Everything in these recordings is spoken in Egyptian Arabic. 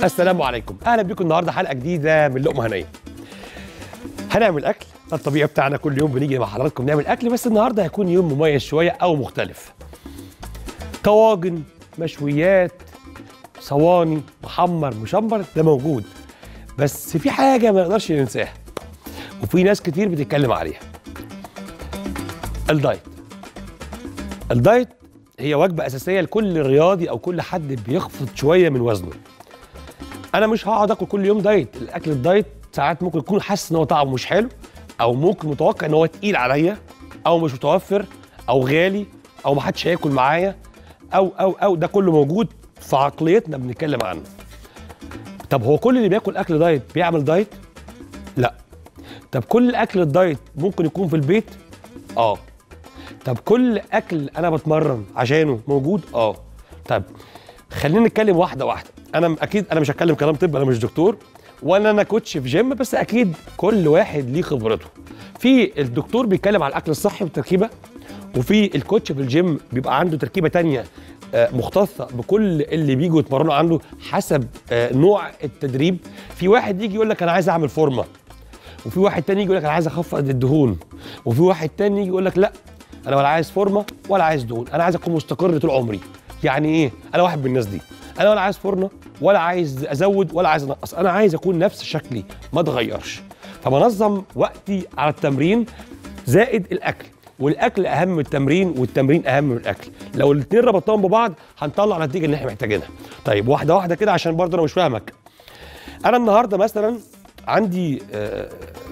السلام عليكم اهلا بكم النهارده حلقه جديده من لقمه هنيه هنعمل اكل ده الطبيعي بتاعنا كل يوم بنيجي مع حضراتكم نعمل اكل بس النهارده هيكون يوم مميز شويه او مختلف طواجن مشويات صواني محمر مشمر ده موجود بس في حاجه ما نقدرش ننساها وفي ناس كتير بتتكلم عليها الدايت الدايت هي وجبه اساسيه لكل رياضي او كل حد بيخفض شويه من وزنه انا مش هقعد اكل كل يوم دايت الاكل الدايت ساعات ممكن يكون حاسس ان هو طعمه مش حلو او ممكن متوقع ان هو تقيل عليا او مش متوفر او غالي او ما حدش هياكل معايا او او او ده كله موجود في عقليتنا بنتكلم عنه طب هو كل اللي بياكل اكل دايت بيعمل دايت لا طب كل اكل الدايت ممكن يكون في البيت اه طب كل اكل انا بتمرن عشانه موجود اه طب خلينا نتكلم واحده واحده انا اكيد انا مش هتكلم كلام طب انا مش دكتور ولا انا كوتش في جيم بس اكيد كل واحد ليه خبرته في الدكتور بيتكلم على الاكل الصحي والتركيبه وفي الكوتش في الجيم بيبقى عنده تركيبه تانية آه، مختصه بكل اللي بيجوا يتمرنوا عنده حسب آه، نوع التدريب في واحد يجي يقول لك انا عايز اعمل فورمه وفي واحد تاني يجي يقول لك انا عايز اخفض الدهون وفي واحد تاني يجي يقول لك لا انا ولا عايز فورمه ولا عايز دهون انا عايز اكون مستقر طول عمري يعني ايه انا واحد من الناس دي انا ولا عايز فورمه ولا عايز ازود ولا عايز انقص انا عايز اكون نفس شكلي ما اتغيرش فبنظم وقتي على التمرين زائد الاكل والاكل اهم من التمرين والتمرين اهم من الاكل لو الاثنين ربطناهم ببعض هنطلع نتيجه اللي احنا محتاجينها طيب واحده واحده كده عشان برضه انا مش فاهمك انا النهارده مثلا عندي آه،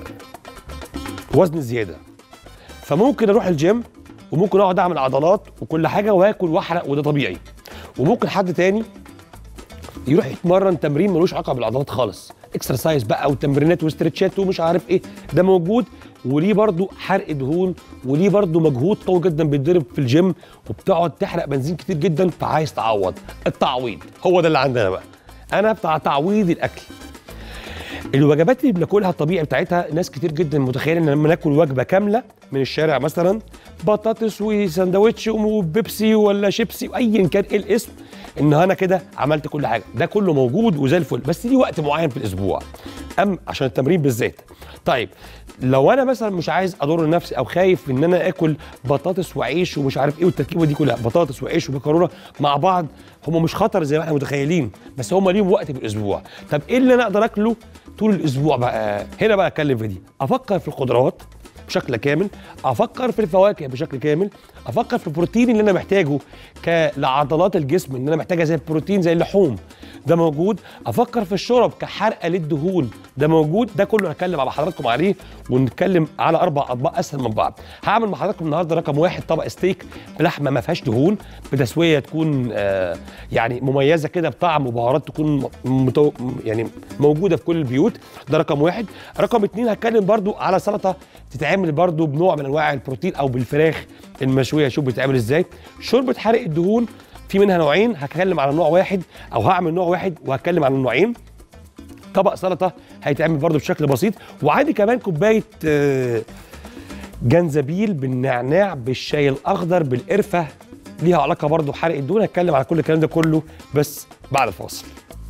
وزن زياده فممكن اروح الجيم وممكن اقعد اعمل عضلات وكل حاجه واكل واحرق وده طبيعي وممكن حد تاني يروح يتمرن تمرين ملوش علاقه بالعضلات خالص اكسرسايز بقى وتمرينات واسترتشات ومش عارف ايه ده موجود وليه برضو حرق دهون وليه برضو مجهود قوي جدا بيتضرب في الجيم وبتقعد تحرق بنزين كتير جدا فعايز تعوض التعويض هو ده اللي عندنا بقى انا بتاع تعويض الاكل الوجبات اللي بناكلها الطبيعي بتاعتها ناس كتير جدا متخيله ان لما ناكل وجبه كامله من الشارع مثلا بطاطس وسندوتش وبيبسي ولا شيبسي وايا كان ايه الاسم ان انا كده عملت كل حاجه ده كله موجود وزي الفل بس ليه وقت معين في الاسبوع ام عشان التمرين بالذات طيب لو انا مثلا مش عايز اضر نفسي او خايف ان انا اكل بطاطس وعيش ومش عارف ايه والتركيبه دي كلها بطاطس وعيش ومكرونه مع بعض هم مش خطر زي ما احنا متخيلين بس هم ليهم وقت في الاسبوع طب ايه اللي انا اقدر اكله طول الاسبوع بقى هنا بقى اتكلم في دي افكر في الخضروات بشكل كامل افكر في الفواكه بشكل كامل افكر في البروتين اللي انا محتاجه ك- لعضلات الجسم ان انا محتاجه زي البروتين زي اللحوم ده موجود افكر في الشرب كحرقه للدهون ده موجود ده كله هتكلم مع حضراتكم عليه ونتكلم على اربع اطباق اسهل من بعض هعمل مع حضراتكم النهارده رقم واحد طبق ستيك بلحمه ما فيهاش دهون بتسويه تكون آه يعني مميزه كده بطعم وبهارات تكون متو يعني موجوده في كل البيوت ده رقم واحد رقم اتنين هتكلم برضو على سلطه تتعمل برضو بنوع من انواع البروتين او بالفراخ المشويه شوف بتتعمل ازاي شوربه حرق الدهون في منها نوعين هتكلم على نوع واحد او هعمل نوع واحد وهتكلم عن النوعين طبق سلطه هيتعمل برضو بشكل بسيط وعندي كمان كوبايه آه، جنزبيل بالنعناع بالشاي الاخضر بالقرفه ليها علاقه برضو بحرق الدهون هتكلم على كل الكلام ده كله بس بعد الفاصل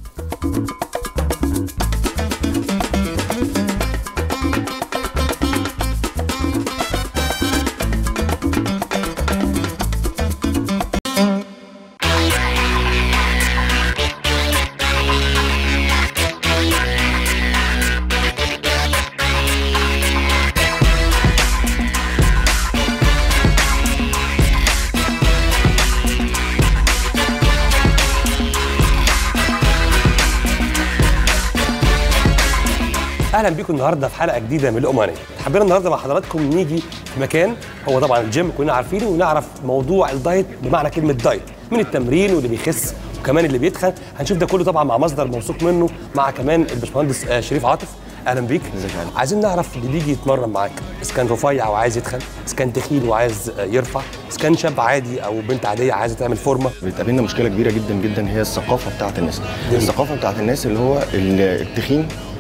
اهلا بيكم النهارده في حلقه جديده من لقمه هنيه حبينا النهارده مع حضراتكم نيجي في مكان هو طبعا الجيم كلنا عارفينه ونعرف موضوع الدايت بمعنى كلمه دايت من التمرين واللي بيخس وكمان اللي بيتخن هنشوف ده كله طبعا مع مصدر موثوق منه مع كمان الباشمهندس آه، شريف عاطف اهلا بيك ازيك يا علي؟ عايزين نعرف اللي بيجي يتمرن معاك اذا كان رفيع وعايز يتخن اذا كان تخين وعايز آه، يرفع اذا كان شاب عادي او بنت عاديه عايزه تعمل فورمه بتقابلنا مشكله كبيره جدا جدا هي الثقافه بتاعت الناس الثقافه بتاعت الناس اللي هو ال- التخين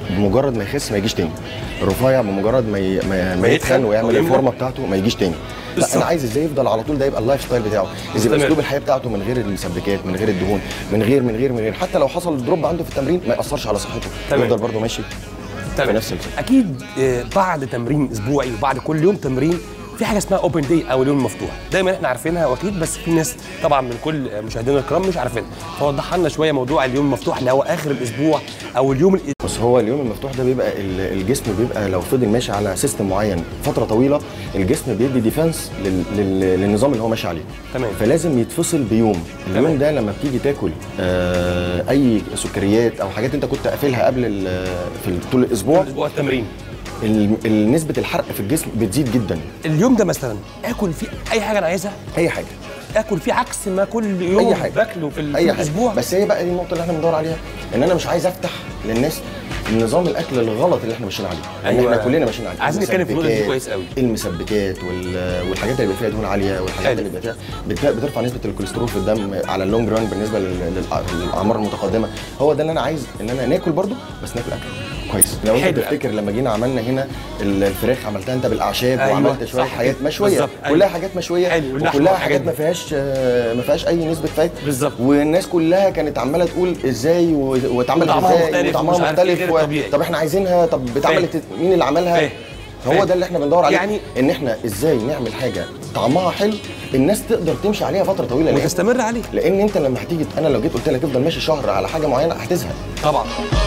بمجرد ما يخس ما يجيش تاني الرفيع بمجرد ما ي... ما, ما يتخن يتخن أو ويعمل يملى. الفورمه بتاعته ما يجيش تاني لا بالظبط. انا عايز ازاي يفضل على طول ده يبقى اللايف ستايل بتاعه ازاي يبقى مستمر. اسلوب الحياه بتاعته من غير المسبكات من غير الدهون من غير من غير من غير حتى لو حصل دروب عنده في التمرين ما ياثرش على صحته تمام. يفضل برده ماشي في نفس الفكره اكيد آه، بعد تمرين اسبوعي وبعد كل يوم تمرين في حاجه اسمها اوبن داي او اليوم المفتوح دايما احنا عارفينها واكيد بس في ناس طبعا من كل مشاهدينا الكرام مش عارفينها فوضح لنا شويه موضوع اليوم المفتوح اللي هو اخر الاسبوع او اليوم ال- بس هو اليوم المفتوح ده بيبقى ال- الجسم بيبقى لو فضل ماشي على سيستم معين فتره طويله الجسم بيدي ديفنس لل... لل... للنظام اللي هو ماشي عليه تمام. فلازم يتفصل بيوم تمام. اليوم ده لما بتيجي تاكل آه اي سكريات او حاجات انت كنت قافلها قبل ال- في طول الاسبوع اسبوع التمرين ال- ال- نسبه الحرق في الجسم بتزيد جدا اليوم ده مثلا اكل فيه اي حاجه انا عايزها اي حاجه اكل فيه عكس ما كل يوم اي حاجه باكله في ال- في اي حاجه الاسبوع بس هي بقى دي النقطه اللي احنا بندور عليها ان انا مش عايز افتح للناس نظام الاكل الغلط اللي احنا ماشيين عليه يعني أيوة. احنا كلنا ماشيين عليه عايزين نتكلم في النقطة دي المسبكات- كويس قوي. المسبكات وال- والحاجات اللي بيبقى فيها دهون عاليه والحاجات حلو. اللي بيبقى فيها بت- بترفع نسبه الكوليسترول في الدم على اللونج ران بالنسبه لل- للأ- للاعمار المتقدمه هو ده اللي انا عايز ان انا ناكل برضو بس ناكل اكل كويس لو انت حلو. تفتكر لما جينا عملنا هنا الفراخ عملتها انت بالاعشاب أيوة، وعملت شويه صح حاجات كده. مشويه بالظبط، أيوة. كلها حاجات مشويه حلو، واللحمة وكلها والحاجات حاجات ما دي. فيهاش آه، ما فيهاش اي نسبه فات بالظبط. والناس كلها كانت عماله تقول ازاي و- واتعملت وطعمها ازاي مختلف وطعمها ومش عارف إيه مختلف غير و... الطبيعي. طب احنا عايزينها طب اتعملت مين اللي عملها فاهم. هو فاهم. ده اللي احنا بندور عليه يعني- ان احنا ازاي نعمل حاجه طعمها حلو الناس تقدر تمشي عليها فتره طويله لان وتستمر عليه لان انت لما هتيجي انا لو جيت قلت لك افضل ماشي شهر على حاجه معينه هتزهق طبعا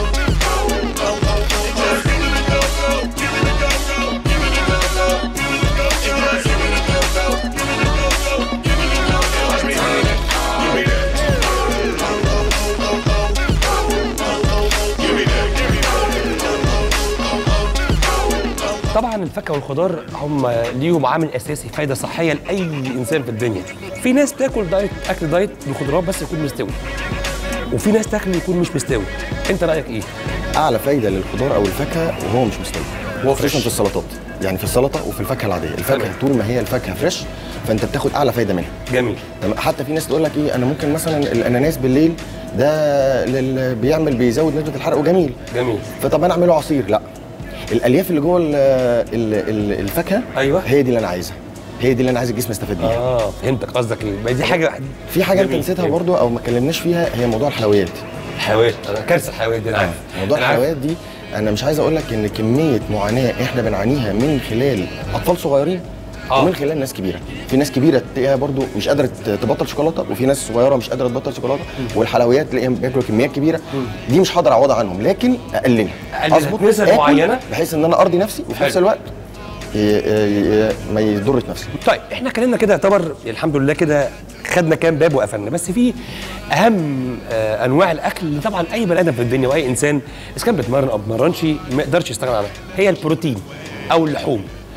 طبعا الفاكهه والخضار هم ليهم عامل اساسي فايده صحيه لاي انسان في الدنيا في ناس تاكل دايت اكل دايت بالخضروات بس يكون مستوي وفي ناس تاكل يكون مش مستوي انت رايك ايه اعلى فايده للخضار او الفاكهه وهو مش مستوي وهو خصوصا فريش. في السلطات يعني في السلطه وفي الفاكهه العاديه الفاكهه تمام. طول ما هي الفاكهه فريش فانت بتاخد اعلى فايده منها جميل تمام حتى في ناس تقول لك ايه انا ممكن مثلا الاناناس بالليل ده لل... بيعمل بيزود نسبه الحرق وجميل جميل فطب انا اعمله عصير لا الالياف اللي جوه ال- ال- ال- الفاكهه أيوة. هي دي اللي انا عايزها هي دي اللي انا عايز الجسم يستفاد بيها اه فهمتك قصدك ايه ما دي حاجه في حاجه انت جميل. نسيتها جميل. برضو او ما اتكلمناش فيها هي موضوع الحلويات حلويات انا كارثه الحلويات دي انا عارف موضوع أنا عارف. الحلويات دي انا مش عايز اقول لك ان كميه معاناه احنا بنعانيها من خلال اطفال صغيرين آه. ومن خلال ناس كبيره في ناس كبيره تلاقيها برضو مش قادره تبطل شوكولاته وفي ناس صغيره مش قادره تبطل شوكولاته والحلويات تلاقيهم بياكلوا كميات كبيره دي مش هقدر اعوضها عنهم لكن اقللها أقللها بنسب آكل معينة. بحيث ان انا ارضي نفسي وفي حلو. نفس الوقت ي- ي- ي- ما يضرش نفسي طيب احنا اتكلمنا كده يعتبر الحمد لله كده خدنا كام باب وقفلنا بس في اهم آه انواع الاكل اللي طبعا اي بني ادم في الدنيا واي انسان اذا كان بيتمرن او ما بيتمرنش ما يقدرش يستغنى عنها هي البروتين او اللحوم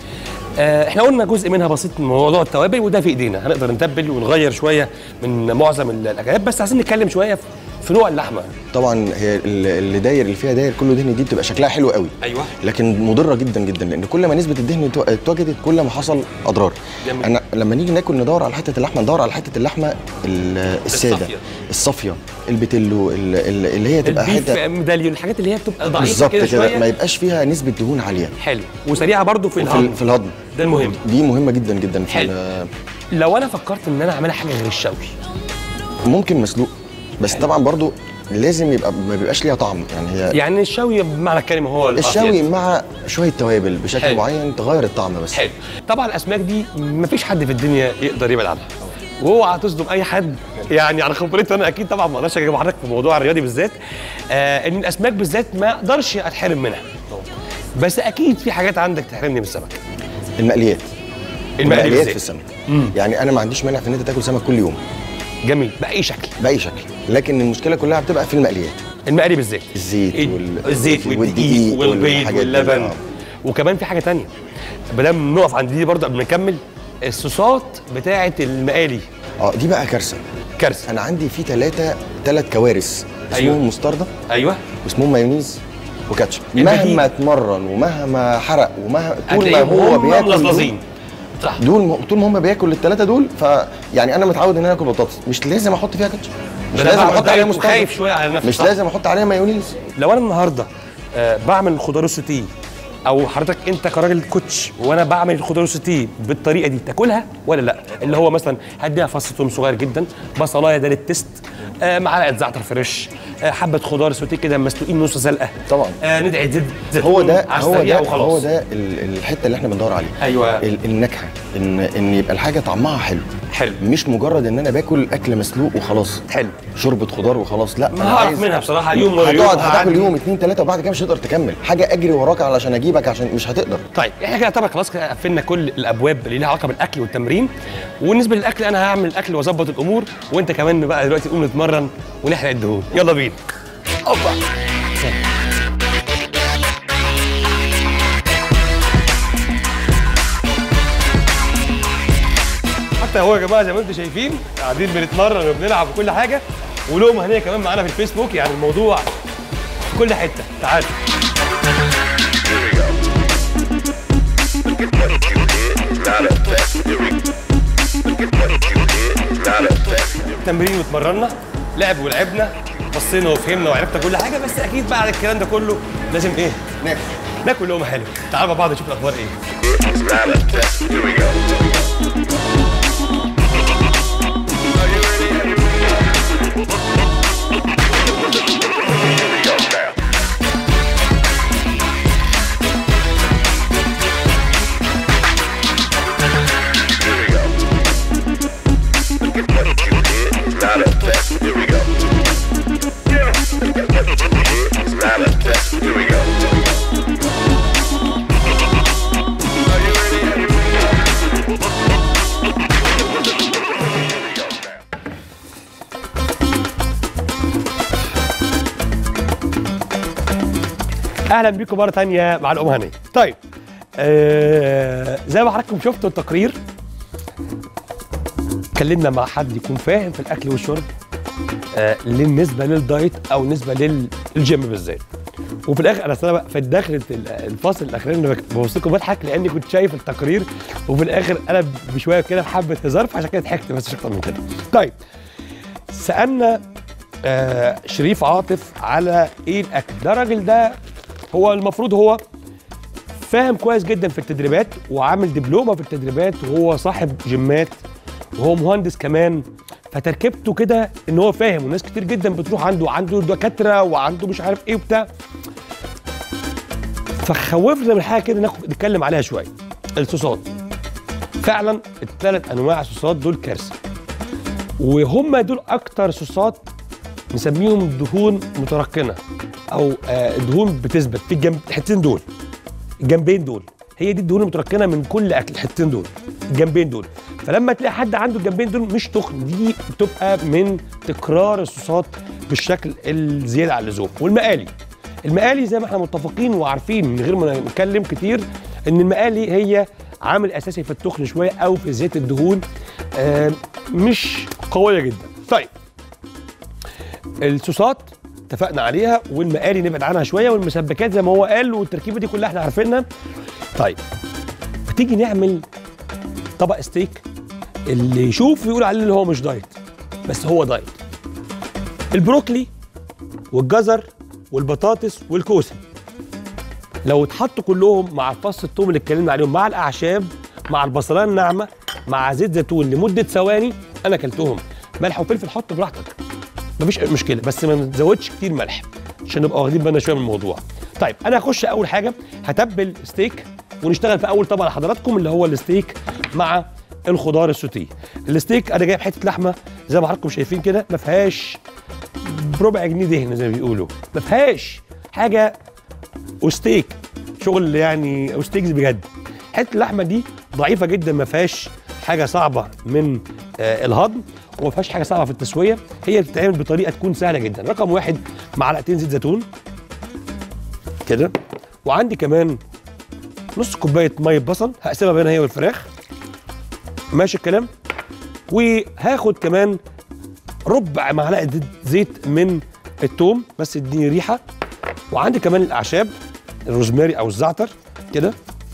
آه احنا قلنا جزء منها بسيط من موضوع التوابل وده في ايدينا هنقدر نتبل ونغير شويه من معظم ال- الاكلات بس عايزين نتكلم شويه في- في نوع اللحمه طبعا هي ال- اللي داير اللي فيها داير كله دهن دي بتبقى شكلها حلو قوي ايوه لكن مضره جدا جدا لان كل ما نسبه الدهن اتو- اتوجدت كل ما حصل اضرار جميل. انا لما نيجي ناكل ندور على حته اللحمه ندور على حته اللحمه ال- الساده الصافية. الصافيه البتلو ال- ال- اللي هي تبقى البيف حته ميداليون الحاجات اللي هي بتبقى ضعيفه بالظبط كده كده شويه ما يبقاش فيها نسبه دهون عاليه حلو وسريعه برضو في في, الهضم ال- في الهضم ده المهم دي مهمه جدا جدا في حلو. ال- لو انا فكرت ان انا اعملها حاجه غير الشوي ممكن مسلوق بس طبعا برضو لازم يبقى ما بيبقاش ليها طعم يعني هي يعني الشوي بمعنى الكلمه هو الأفيد. الشوي مع شويه توابل بشكل حلو. معين تغير الطعم بس حلو طبعا الاسماك دي مفيش حد في الدنيا يقدر يبعد عنها واوعى تصدم اي حد يعني على خبرتي انا اكيد طبعا ما اقدرش اجيب حضرتك في موضوع الرياضي بالذات آه ان الاسماك بالذات ما اقدرش اتحرم منها بس اكيد في حاجات عندك تحرمني من السمك المقليات المقلي في بالذات السمك يعني انا ما عنديش مانع في ان انت تاكل سمك كل يوم جميل باي شكل باي شكل لكن المشكله كلها بتبقى في المقليات المقلي بالذات الزيت ال- وال- الزيت والدقيق والدقيق والبيض والحاجات دي. واللبن آه. وكمان في حاجه تانية بدام نقف عند دي برضه قبل ما نكمل الصوصات بتاعه المقالي اه دي بقى كارثه كارثه انا عندي في ثلاثه ثلاث كوارث اسمهم أيوة. مستردة ايوه واسمهم مايونيز وكاتشب البديل. مهما اتمرن ومهما حرق ومهما طول ما هتلاقيهم هو هم بياكل دول- ملظلظين صح دول طول ما هم بياكل الثلاثه دول فيعني انا متعود ان انا اكل بطاطس مش لازم احط فيها كاتشب مش ده أنا لازم بعمل احط عليها دايت مستردة وخايف شويه على نفسي مش صح؟ لازم احط عليها مايونيز لو انا النهارده آه بعمل الخضار السوتيه او حضرتك انت كراجل كوتش وانا بعمل الخضار السوتيه بالطريقه دي تاكلها ولا لا اللي هو مثلا هديها فص ثوم صغير جدا بصلايه ده للتست آه معلقه زعتر فريش آه حبه خضار سوتيه كده مسلوقين نص سلقه طبعا. آه ندعي زيت هو زيتون ده على هو السريع ده وخلاص. هو ده ال- الحته اللي احنا بندور عليها أيوة. ال- النكهه ان ان يبقى الحاجه طعمها حلو حلو. مش مجرد ان انا باكل اكل مسلوق وخلاص حلو. شوربه خضار وخلاص لا ما أنا هعرف عايز- منها بصراحه يوم ورا يوم هتقعد هتاكل هعدي. يوم اتنين تلاته وبعد كده مش هتقدر تكمل حاجه اجري وراك علشان اجيبك عشان مش هتقدر طيب احنا كده طبعا خلاص كده قفلنا كل الابواب اللي ليها علاقه بالاكل والتمرين وبالنسبه للاكل انا هعمل الاكل واظبط الامور وانت كمان بقى دلوقتي نقوم نتمرن ونحرق الدهون يلا بينا اوبا حتى هو يا جماعه زي ما انتم شايفين قاعدين بنتمرن وبنلعب وكل حاجه ولقمه هنيه كمان معانا في الفيسبوك يعني الموضوع في كل حته تعالوا تمرين واتمرنا لعب ولعبنا بصينا وفهمنا وعرفنا كل حاجه بس اكيد بعد الكلام ده كله لازم ايه ناكل ناكل لقمه حلوه تعالوا مع بعض نشوف الاخبار ايه اهلا بيكم مره تانية مع الام هنيه طيب آه زي ما حضراتكم شفتوا التقرير اتكلمنا مع حد يكون فاهم في الاكل والشرب آه بالنسبه للدايت او بالنسبه للجيم بالذات وفي الاخر انا أصل انا بقى في الداخل الفاصل الاخراني انا ببص لكم بضحك لاني كنت شايف التقرير وفي الاخر انا بشويه كده بحبه هزار فعشان كده ضحكت بس مش اكتر من كده. طيب سالنا آه شريف عاطف على ايه الاكل ده الراجل ده هو المفروض هو فاهم كويس جدا في التدريبات وعامل دبلومه في التدريبات وهو صاحب جيمات وهو مهندس كمان فتركيبته كده ان هو فاهم وناس كتير جدا بتروح عنده عنده دكاتره وعنده مش عارف ايه وبتاع فخوفنا من حاجه كده ناخد نتكلم عليها شويه الصوصات فعلا الثلاث انواع صوصات دول كارثه وهم دول اكتر صوصات نسميهم دهون متركنه او آه، دهون بتثبت في الجنب الحتتين دول الجنبين دول هي دي الدهون المتركنه من كل اكل الحتتين دول الجنبين دول فلما تلاقي حد عنده الجنبين دول مش تخن دي بتبقى من تكرار الصوصات بالشكل الزياده عن اللزوم والمقالي المقالي زي ما احنا متفقين وعارفين من غير ما نتكلم كتير ان المقالي هي عامل اساسي في التخن شويه او في زيت الدهون آه مش قويه جدا طيب الصوصات اتفقنا عليها والمقالي نبعد عنها شويه والمسبكات زي ما هو قال والتركيبه دي كلها احنا عارفينها طيب بتيجي نعمل طبق ستيك اللي يشوف يقول عليه اللي هو مش دايت بس هو دايت البروكلي والجزر والبطاطس والكوسه لو اتحطوا كلهم مع فص الثوم اللي اتكلمنا عليهم مع الاعشاب مع البصلايه الناعمه مع زيت زيتون لمده ثواني انا اكلتهم ملح وفلفل حط براحتك مفيش أي مشكله بس ما نزودش كتير ملح عشان نبقى واخدين بالنا شويه من الموضوع طيب انا هخش اول حاجه هتبل ستيك ونشتغل في اول طبق لحضراتكم اللي هو الستيك مع الخضار السوتيه الستيك انا جايب حته لحمه زي ما حضراتكم شايفين كده ما فيهاش بربع جنيه دهن زي ما بيقولوا ما فيهاش حاجه وستيك شغل يعني او ستيكس بجد حته اللحمه دي ضعيفه جدا ما فيهاش حاجه صعبه من آه الهضم وما فيهاش حاجه صعبه في التسويه هي بتتعمل بطريقه تكون سهله جدا رقم واحد معلقتين زيت زيتون كده وعندي كمان نص كوبايه ميه بصل هقسمها بينها هي والفراخ ماشي الكلام وهاخد كمان ربع معلقه زيت من التوم بس يديني ريحه وعندي كمان الاعشاب الروزماري او الزعتر كده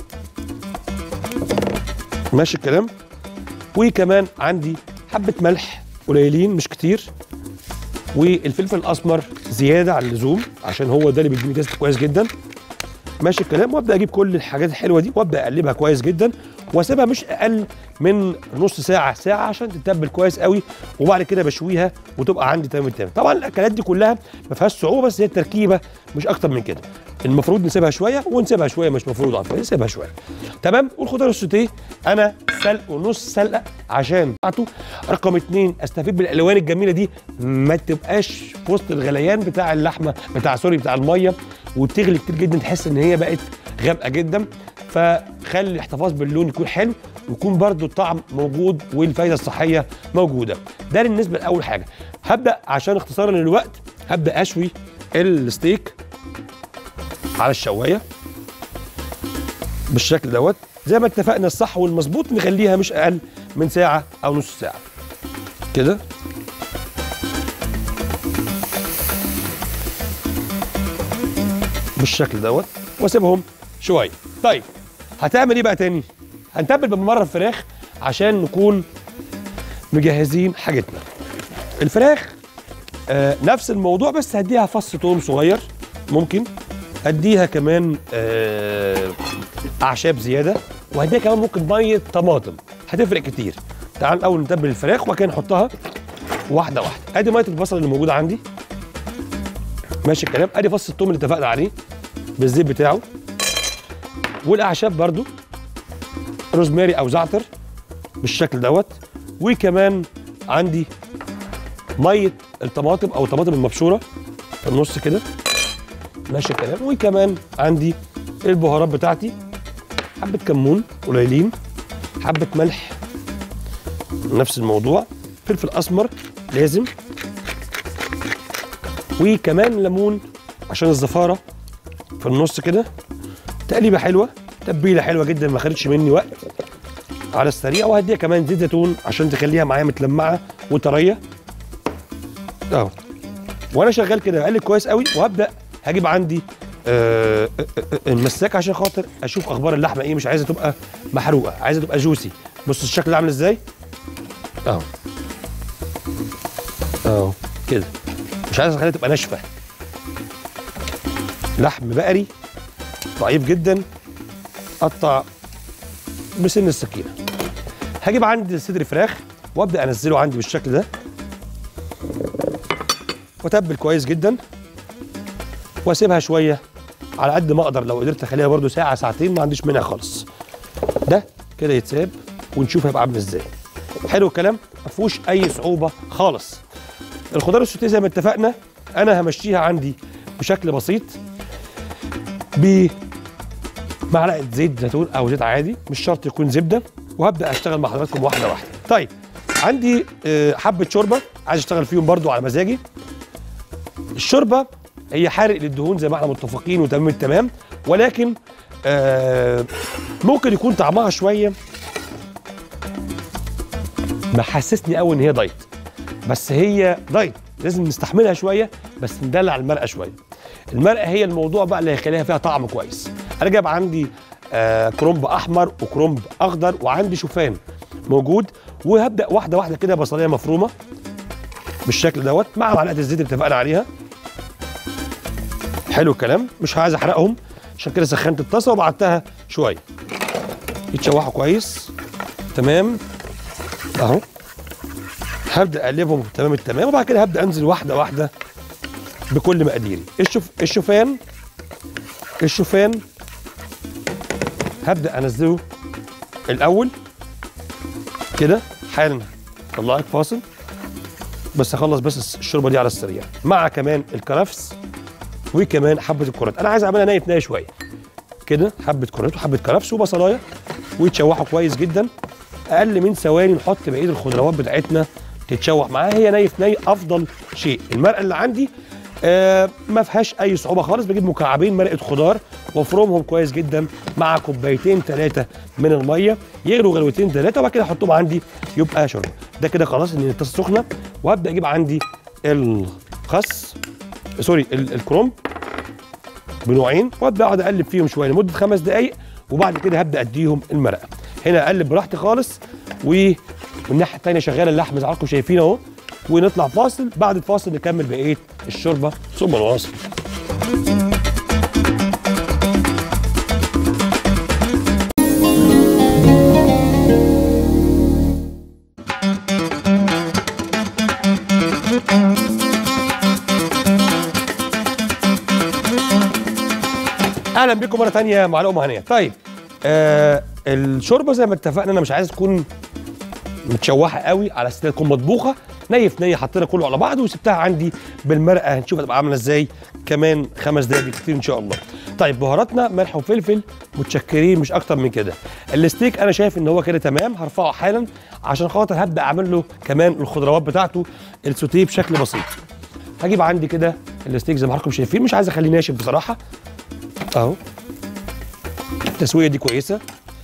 ماشي الكلام وكمان عندي حبه ملح قليلين مش كتير والفلفل الاسمر زياده عن اللزوم عشان هو ده اللي بيديني تيست كويس جدا ماشي الكلام وابدا اجيب كل الحاجات الحلوه دي وابدا اقلبها كويس جدا واسيبها مش اقل من نص ساعه ساعه عشان تتبل كويس قوي وبعد كده بشويها وتبقى عندي تمام التمام طبعا الاكلات دي كلها ما فيهاش صعوبه بس هي التركيبه مش اكتر من كده المفروض نسيبها شويه ونسيبها شويه مش مفروض عفوا نسيبها شويه تمام والخضار السوتيه انا سلق ونص سلقه عشان بتاعته رقم اتنين استفيد بالالوان الجميله دي ما تبقاش في وسط الغليان بتاع اللحمه بتاع سوري بتاع الميه وتغلي كتير جدا تحس ان هي بقت غامقه جدا فخلي الاحتفاظ باللون يكون حلو ويكون برضو الطعم موجود والفايده الصحيه موجوده ده بالنسبه لاول حاجه هبدا عشان اختصارا للوقت هبدا اشوي الستيك على الشوايه بالشكل دوت زي ما اتفقنا الصح والمظبوط نخليها مش اقل من ساعه او نص ساعه كده بالشكل دوت واسيبهم شويه طيب هتعمل ايه بقى تاني هنتبل بالمره الفراخ عشان نكون مجهزين حاجتنا الفراخ آه نفس الموضوع بس هديها فص توم صغير ممكن هديها كمان آه اعشاب زياده وهديها كمان ممكن ميه طماطم هتفرق كتير تعال الاول نتبل الفراخ وبعد كده نحطها واحده واحده ادي ميه البصل اللي موجوده عندي ماشي الكلام ادي فص الثوم اللي اتفقنا عليه بالزيت بتاعه والاعشاب برضو روزماري او زعتر بالشكل دوت وكمان عندي ميه الطماطم او الطماطم المبشوره في النص كده ماشي الكلام وكمان عندي البهارات بتاعتي حبه كمون قليلين حبه ملح نفس الموضوع فلفل اسمر لازم وكمان ليمون عشان الزفاره في النص كده تقليبه حلوه تتبيله حلوه جدا ما خدتش مني وقت على السريع وهديها كمان زيت زيتون عشان تخليها معايا متلمعه وطريه اهو وانا شغال كده بقلب كويس قوي وهبدا هجيب عندي آه، آه، آه، المساك عشان خاطر اشوف اخبار اللحمه ايه مش عايزه تبقى محروقه عايزه تبقى جوسي بص الشكل ده عامل ازاي اهو اهو كده مش عايز اخليها تبقى ناشفه لحم بقري ضعيف جدا قطع بسن السكينه هجيب عندي صدر فراخ وابدا انزله عندي بالشكل ده واتبل كويس جدا واسيبها شويه على قد ما اقدر لو قدرت اخليها برده ساعه ساعتين ما عنديش منها خالص ده كده يتساب ونشوف هيبقى عامل ازاي حلو الكلام ما فيهوش اي صعوبه خالص الخضار السوتيه زي ما اتفقنا انا همشيها عندي بشكل بسيط بمعلقه زيت زيتون او زيت عادي مش شرط يكون زبده وهبدا اشتغل مع حضراتكم واحده واحده طيب عندي آه، حبه شوربه عايز اشتغل فيهم برضو على مزاجي الشوربه هي حارق للدهون زي ما احنا متفقين وتمام التمام ولكن آه ممكن يكون طعمها شويه محسسني قوي ان هي دايت بس هي دايت لازم نستحملها شويه بس ندلع المرقه شويه المرقه هي الموضوع بقى اللي هيخليها فيها طعم كويس انا جايب عندي آه كرنب احمر وكرنب اخضر وعندي شوفان موجود وهبدا واحده واحده كده بصليه مفرومه بالشكل دوت مع معلقه الزيت اللي اتفقنا عليها حلو الكلام مش عايز احرقهم عشان كده سخنت الطاسه وبعدتها شويه يتشوحوا كويس تمام اهو هبدا اقلبهم تمام التمام وبعد كده هبدا انزل واحده واحده بكل مقاديري الشوف الشوفان الشوفان هبدا انزله الاول كده حالا طلعك فاصل بس اخلص بس الشوربه دي على السريع مع كمان الكرفس وكمان حبه الكرات انا عايز اعملها نايف ناي شويه كده حبه كرات وحبه كرفس وبصلايه ويتشوحوا كويس جدا اقل من ثواني نحط بقيه الخضروات بتاعتنا تتشوح معاها هي نايف ناي افضل شيء المرقه اللي عندي آه ما فيهاش اي صعوبه خالص بجيب مكعبين مرقه خضار وافرمهم كويس جدا مع كوبايتين ثلاثه من الميه يغلوا غلوتين ثلاثه وبعد كده احطهم عندي يبقى شرب ده كده خلاص ان الطاسه سخنه وهبدا اجيب عندي الخس سوري ال- الكرنب بنوعين وابدا اقعد اقلب فيهم شويه لمده خمس دقائق وبعد كده هبدا اديهم المرقه هنا اقلب براحتي خالص و- والناحيه الثانيه شغاله اللحم زي ما حضراتكم شايفين اهو ونطلع فاصل بعد الفاصل نكمل بقيه الشوربه ثم نواصل اهلا بكم مره تانية مع لقمه هنيه طيب آه الشوربه زي ما اتفقنا انا مش عايز تكون متشوحه قوي على اساس إنها تكون مطبوخه ني في ني حطينا كله على بعض وسبتها عندي بالمرقه هنشوف هتبقى عامله ازاي كمان خمس دقايق كتير ان شاء الله طيب بهاراتنا ملح وفلفل متشكرين مش اكتر من كده الستيك انا شايف ان هو كده تمام هرفعه حالا عشان خاطر هبدا اعمل له كمان الخضروات بتاعته السوتيه بشكل بسيط هجيب عندي كده الستيك زي ما حضراتكم شايفين مش عايز اخليه ناشف بصراحه اهو التسويه دي كويسه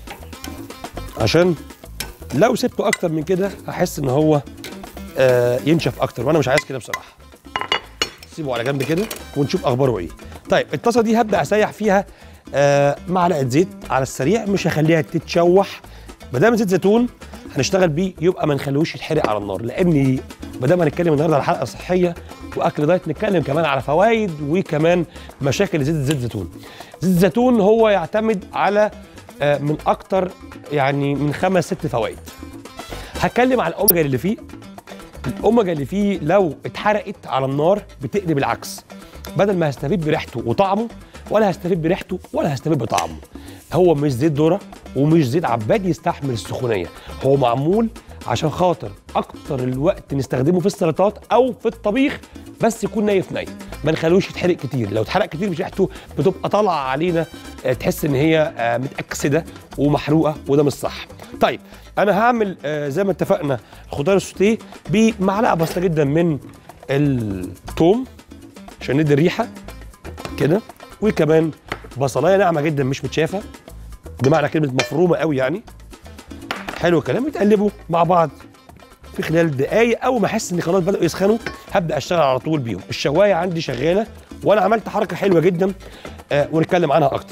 عشان لو سبته اكتر من كده هحس ان هو آه ينشف اكتر وانا مش عايز كده بصراحه سيبه على جنب كده ونشوف اخباره ايه طيب الطاسه دي هبدا اسيح فيها آه معلقه زيت على السريع مش هخليها تتشوح ما دام زيت زيتون هنشتغل بيه يبقى ما نخليهوش يتحرق على النار لان ما دام هنتكلم النهارده على حلقه صحيه واكل دايت نتكلم كمان على فوائد وكمان مشاكل زيت زيت الزيتون زيت الزيتون هو يعتمد على آه، من اكتر يعني من خمس ست فوائد هتكلم على الاوميجا اللي فيه الاوميجا اللي فيه لو اتحرقت على النار بتقلب العكس بدل ما هستفيد بريحته وطعمه ولا هستفيد بريحته ولا هستفيد بطعمه هو مش زيت ذره ومش زيت عباد يستحمل السخونيه هو معمول عشان خاطر اكتر الوقت نستخدمه في السلطات او في الطبيخ بس يكون ني في ني ما نخلوش يتحرق كتير لو اتحرق كتير مش ريحته بتبقى طالعه علينا آه، تحس ان هي آه، متاكسده ومحروقه وده مش صح طيب انا هعمل آه، زي ما اتفقنا خضار السوتيه بمعلقه بسيطه جدا من الثوم عشان ندي الريحه كده وكمان بصلايه ناعمه جدا مش متشافه بمعنى كلمه مفرومه قوي يعني حلو الكلام يتقلبوا مع بعض في خلال دقايق اول ما احس ان خلاص بداوا يسخنوا هبدا اشتغل على طول بيهم الشوايه عندي شغاله وانا عملت حركه حلوه جدا آه ونتكلم عنها اكتر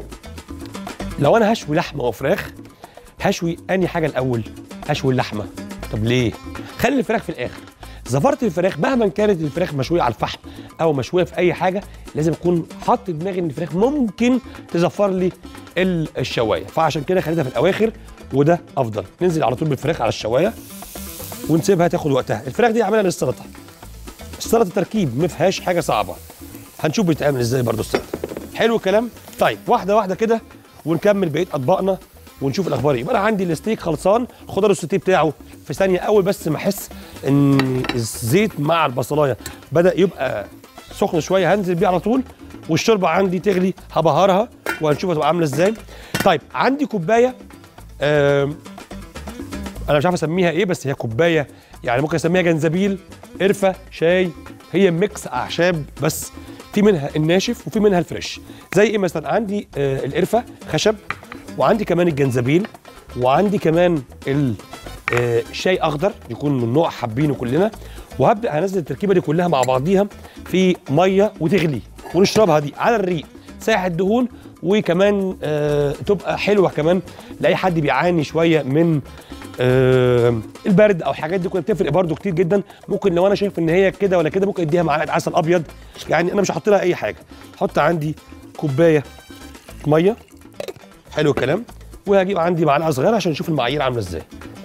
لو انا هشوي لحمه وفراخ هشوي انهي حاجه الاول هشوي اللحمه طب ليه خلي الفراخ في الاخر زفرت الفراخ مهما كانت الفراخ مشويه على الفحم او مشويه في اي حاجه لازم اكون حاطط دماغي ان الفراخ ممكن تزفر لي ال- الشوايه فعشان كده خليتها في الاواخر وده افضل ننزل على طول بالفراخ على الشوايه ونسيبها تاخد وقتها الفراخ دي عاملها للسلطه السلطه تركيب ما فيهاش حاجه صعبه هنشوف بيتعمل ازاي برضو السلطه حلو الكلام طيب واحده واحده كده ونكمل بقيه اطباقنا ونشوف الاخبار ايه يبقى انا عندي الستيك خلصان الخضار السوتيه بتاعه في ثانيه اول بس ما احس ان الزيت مع البصلايه بدا يبقى سخن شويه هنزل بيه على طول والشوربه عندي تغلي هبهرها وهنشوف هتبقى عامله ازاي طيب عندي كوبايه آم، انا مش عارف اسميها ايه بس هي كوبايه يعني ممكن اسميها جنزبيل قرفه شاي هي ميكس اعشاب بس في منها الناشف وفي منها الفريش زي ايه مثلا عندي آه القرفه خشب وعندي كمان الجنزبيل وعندي كمان ال- آه، شاي اخضر يكون من نوع حابينه كلنا وهبدا هنزل التركيبه دي كلها مع بعضيها في ميه وتغلي ونشربها دي على الريق سايح الدهون وكمان آه تبقى حلوه كمان لاي حد بيعاني شويه من آه البرد او الحاجات دي كلها بتفرق برده كتير جدا ممكن لو انا شايف ان هي كده ولا كده ممكن اديها معلقه عسل ابيض يعني انا مش هحط لها اي حاجه هحط عندي كوبايه ميه حلو الكلام وهجيب عندي معلقه صغيره عشان نشوف المعايير عامله ازاي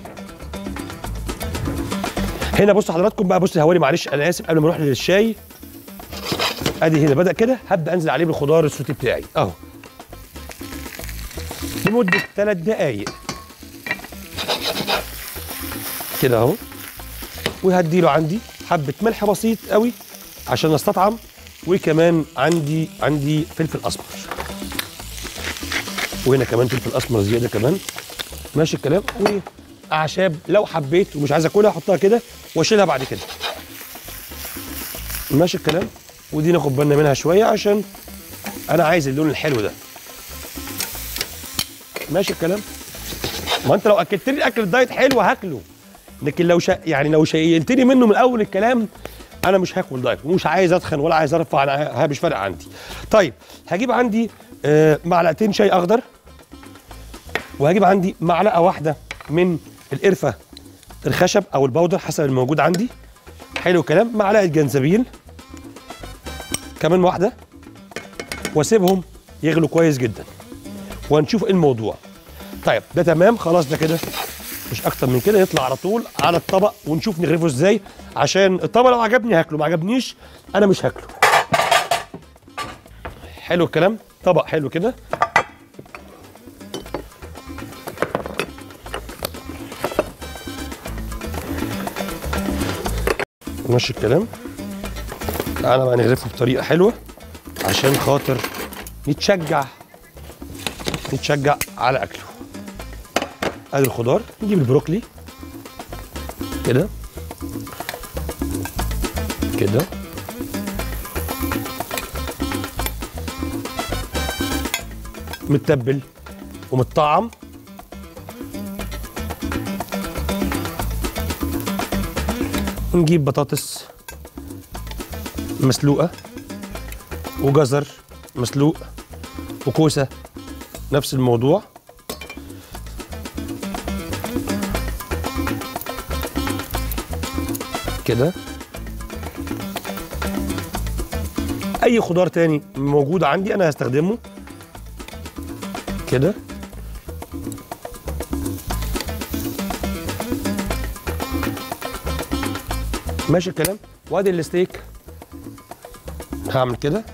هنا بصوا حضراتكم بقى بصوا هواري معلش انا اسف قبل ما نروح للشاي ادي هنا بدا كده هبدا انزل عليه بالخضار السوتي بتاعي اهو لمده ثلاث دقائق كده اهو وهديله عندي حبه ملح بسيط قوي عشان استطعم وكمان عندي عندي فلفل اسمر وهنا كمان فلفل اسمر زياده كمان ماشي الكلام واعشاب لو حبيت ومش عايز اكلها احطها كده واشيلها بعد كده ماشي الكلام ودي ناخد بالنا منها شويه عشان انا عايز اللون الحلو ده ماشي الكلام ما انت لو اكلتني اكل الدايت حلو هاكله لكن لو شا... يعني لو شيلتني منه من اول الكلام انا مش هاكل دايت ومش عايز اتخن ولا عايز ارفع انا ها- مش فارق عندي طيب هجيب عندي آه معلقتين شاي اخضر وهجيب عندي معلقه واحده من القرفه الخشب او البودر حسب الموجود عندي حلو الكلام معلقه جنزبيل كمان واحده واسيبهم يغلوا كويس جدا وهنشوف ايه الموضوع طيب ده تمام خلاص ده كده مش اكتر من كده يطلع على طول على الطبق ونشوف نغرفه ازاي عشان الطبق لو عجبني هاكله ما عجبنيش انا مش هاكله حلو الكلام طبق حلو كده ماشي الكلام تعالى بقى نغرفه بطريقه حلوه عشان خاطر نتشجع نتشجع على اكله ادي الخضار نجيب البروكلي كده كده متبل ومتطعم نجيب بطاطس مسلوقه وجزر مسلوق وكوسه نفس الموضوع كده اي خضار تاني موجود عندي انا هستخدمه كده ماشي الكلام وادي الستيك هعمل كده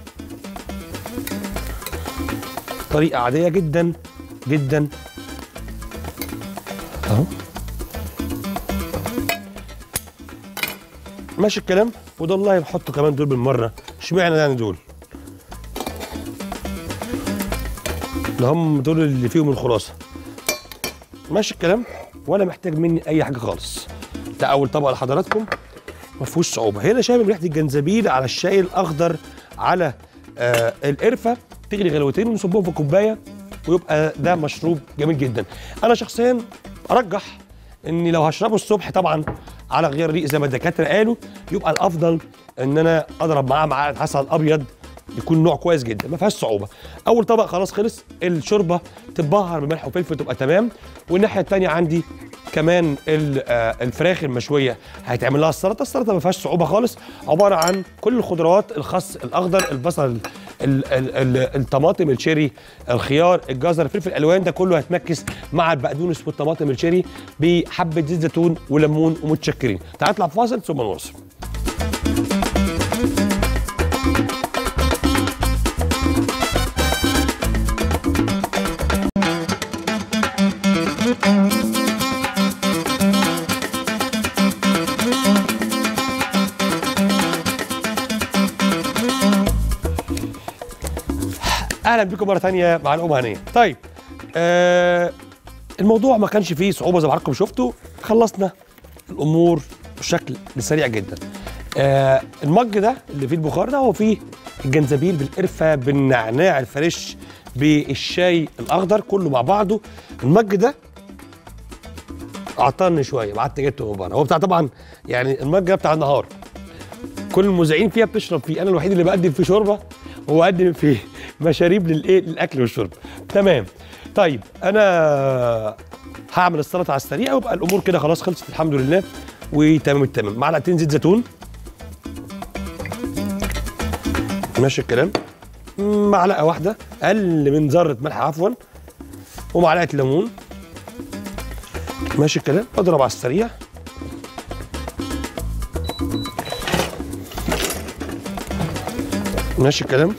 طريقة عادية جدا جدا اهو ماشي الكلام وده والله بحطه كمان دول بالمرة اشمعنى يعني دول ده هم دول اللي فيهم الخلاصة ماشي الكلام ولا محتاج مني اي حاجة خالص ده اول طبق لحضراتكم ما فيهوش صعوبه هنا شامم ريحه الجنزبيل على الشاي الاخضر على آه القرفه تغلي غلوتين ونصبهم في كوبايه ويبقى ده مشروب جميل جدا انا شخصيا ارجح اني لو هشربه الصبح طبعا على غير ريق زي ما الدكاتره قالوا يبقى الافضل ان انا اضرب معاه معلقه عسل ابيض يكون نوع كويس جدا ما فيهاش صعوبه اول طبق خلاص خلص الشوربه تتبهر بملح وفلفل تبقى تمام والناحيه الثانيه عندي كمان ال- آه، الفراخ المشويه هيتعمل لها السلطه السلطه ما فيهاش صعوبه خالص عباره عن كل الخضروات الخس الاخضر البصل ال- ال- ال- الطماطم الشيري الخيار الجزر الفلفل الالوان ده كله هيتمكس مع البقدونس والطماطم الشيري بحبه زيت زيتون وليمون ومتشكرين تعال نطلع فاصل ثم نواصل اهلا بكم مره ثانيه مع الام هنيه طيب آه الموضوع ما كانش فيه صعوبه زي ما حضراتكم شفتوا خلصنا الامور بشكل سريع جدا آه المج ده اللي فيه البخار ده هو فيه الجنزبيل بالقرفه بالنعناع الفريش بالشاي الاخضر كله مع بعضه المج ده عطلني شويه بعت جبته من بره هو بتاع طبعا يعني المج ده بتاع النهار كل المذيعين فيها بتشرب فيه انا الوحيد اللي بقدم فيه شوربه هو قدم فيه مشاريب للايه للاكل والشرب تمام طيب انا هعمل السلطه على السريع ويبقى الامور كده خلاص خلصت الحمد لله وتمام التمام معلقتين زيت زيتون ماشي الكلام معلقه واحده اقل من ذره ملح عفوا ومعلقه ليمون ماشي الكلام اضرب على السريع ماشي الكلام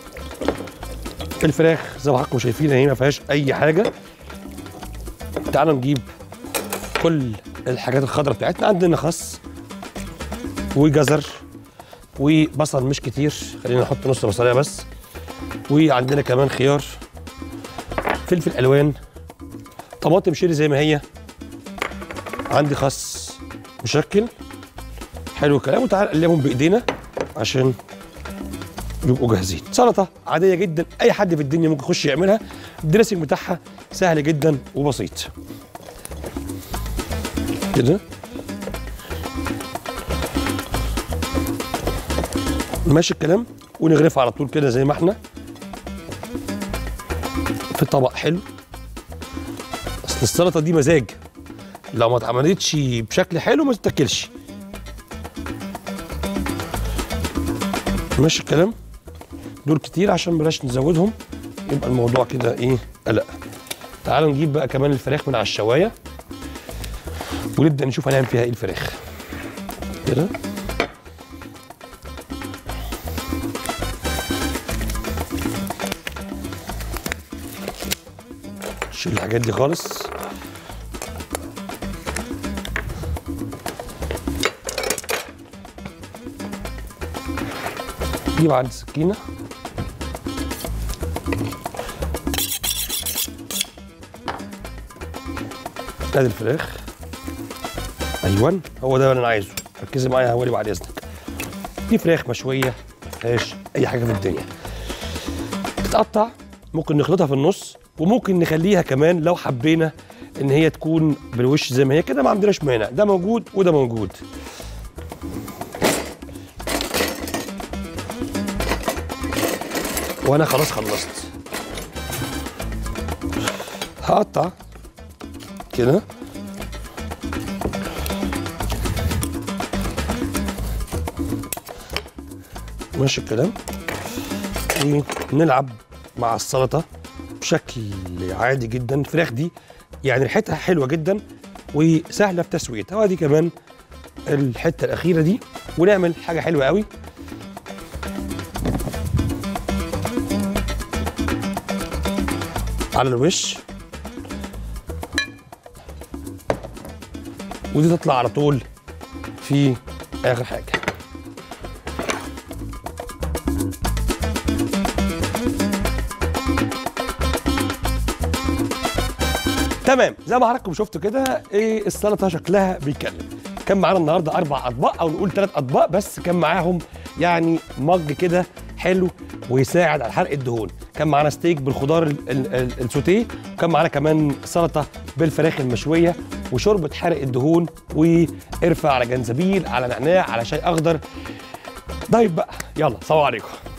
الفراخ زي ما حضراتكم شايفين اهي ما فيهاش اي حاجه تعالوا نجيب كل الحاجات الخضراء بتاعتنا عندنا خس وجزر وبصل مش كتير خلينا نحط نص بصلايه بس وعندنا كمان خيار فلفل الوان طماطم شيري زي ما هي عندي خس مشكل حلو الكلام وتعال نقلبهم بايدينا عشان يبقوا جاهزين سلطه عاديه جدا اي حد في الدنيا ممكن يخش يعملها الدريسنج بتاعها سهل جدا وبسيط كده ماشي الكلام ونغرفها على طول كده زي ما احنا في طبق حلو اصل السلطه دي مزاج لو ما اتعملتش بشكل حلو ما تتاكلش ماشي الكلام دول كتير عشان بلاش نزودهم يبقى الموضوع كده ايه قلق تعالوا نجيب بقى كمان الفراخ من على الشوايه ونبدا نشوف هنعمل فيها ايه الفراخ كده شيل الحاجات دي خالص جيب عند السكينه ادي الفراخ ايوه هو ده اللي انا عايزه ركزي معايا يا هوالي بعد اذنك دي فراخ مشويه ما فيهاش اي حاجه في الدنيا تتقطع ممكن نخلطها في النص وممكن نخليها كمان لو حبينا ان هي تكون بالوش زي ما هي كده ما عندناش مانع ده موجود وده موجود وانا خلاص خلصت هقطع كده ماشي الكلام ونلعب مع السلطه بشكل عادي جدا الفراخ دي يعني ريحتها حلوه جدا وسهله في تسويتها وادي كمان الحته الاخيره دي ونعمل حاجه حلوه قوي على الوش ودي تطلع على طول في اخر حاجه تمام زي ما حضراتكم شفتوا كده ايه السلطه شكلها بيتكلم كان معانا النهارده اربع اطباق او نقول ثلاث اطباق بس كان معاهم يعني مج كده حلو ويساعد على حرق الدهون كان معانا ستيك بالخضار ال- ال- ال- السوتيه وكان معانا كمان سلطه بالفراخ المشويه وشوربه حرق الدهون وقرفه على جنزبيل على نعناع على شاي اخضر دايت بقى يلا سلام عليكم